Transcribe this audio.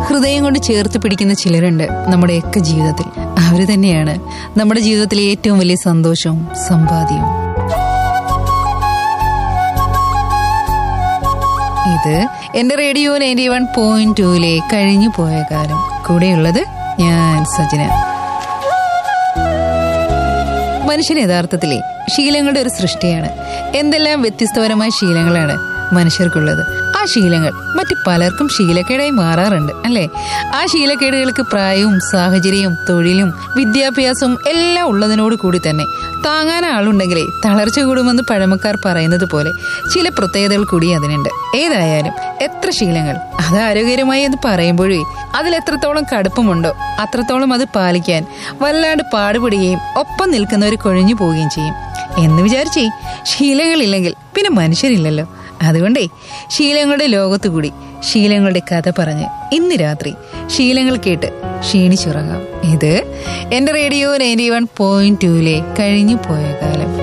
ഹൃദയം കൊണ്ട് ചേർത്ത് പിടിക്കുന്ന ചിലരുണ്ട് നമ്മുടെയൊക്കെ ജീവിതത്തിൽ അവര് തന്നെയാണ് നമ്മുടെ ജീവിതത്തിലെ ഏറ്റവും വലിയ സന്തോഷവും സമ്പാദ്യവും ഇത് എന്റെ റേഡിയോ നയൻറ്റി വൺ പോയിന്റ് ടൂയിലെ കഴിഞ്ഞു പോയ കാലം കൂടെയുള്ളത് ഞാൻ സജന മനുഷ്യൻ യഥാർത്ഥത്തിലെ ശീലങ്ങളുടെ ഒരു സൃഷ്ടിയാണ് എന്തെല്ലാം വ്യത്യസ്തപരമായ ശീലങ്ങളാണ് മനുഷ്യർക്കുള്ളത് ആ ശീലങ്ങൾ മറ്റു പലർക്കും ശീലക്കേടായി മാറാറുണ്ട് അല്ലെ ആ ശീലക്കേടുകൾക്ക് പ്രായവും സാഹചര്യവും തൊഴിലും വിദ്യാഭ്യാസവും എല്ലാം ഉള്ളതിനോട് കൂടി തന്നെ താങ്ങാൻ ആളുണ്ടെങ്കിലേ തളർച്ച കൂടുമെന്ന് പഴമക്കാർ പറയുന്നത് പോലെ ചില പ്രത്യേകതകൾ കൂടി അതിനുണ്ട് ഏതായാലും എത്ര ശീലങ്ങൾ അത് ആരോഗ്യകരമായി എന്ന് പറയുമ്പോഴേ അതിൽ എത്രത്തോളം കടുപ്പമുണ്ടോ അത്രത്തോളം അത് പാലിക്കാൻ വല്ലാണ്ട് പാടുപെടുകയും ഒപ്പം നിൽക്കുന്നവർ കൊഴിഞ്ഞു പോവുകയും ചെയ്യും എന്ന് വിചാരിച്ചേ ശീലങ്ങളില്ലെങ്കിൽ പിന്നെ മനുഷ്യരില്ലല്ലോ അതുകൊണ്ടേ ശീലങ്ങളുടെ ലോകത്തു കൂടി ശീലങ്ങളുടെ കഥ പറഞ്ഞ് ഇന്ന് രാത്രി ശീലങ്ങൾ കേട്ട് ക്ഷീണിച്ചുറങ്ങാം ഇത് എന്റെ റേഡിയോ നയൻറ്റി വൺ പോയിന്റ് ടൂയിലെ കഴിഞ്ഞു പോയ കാലം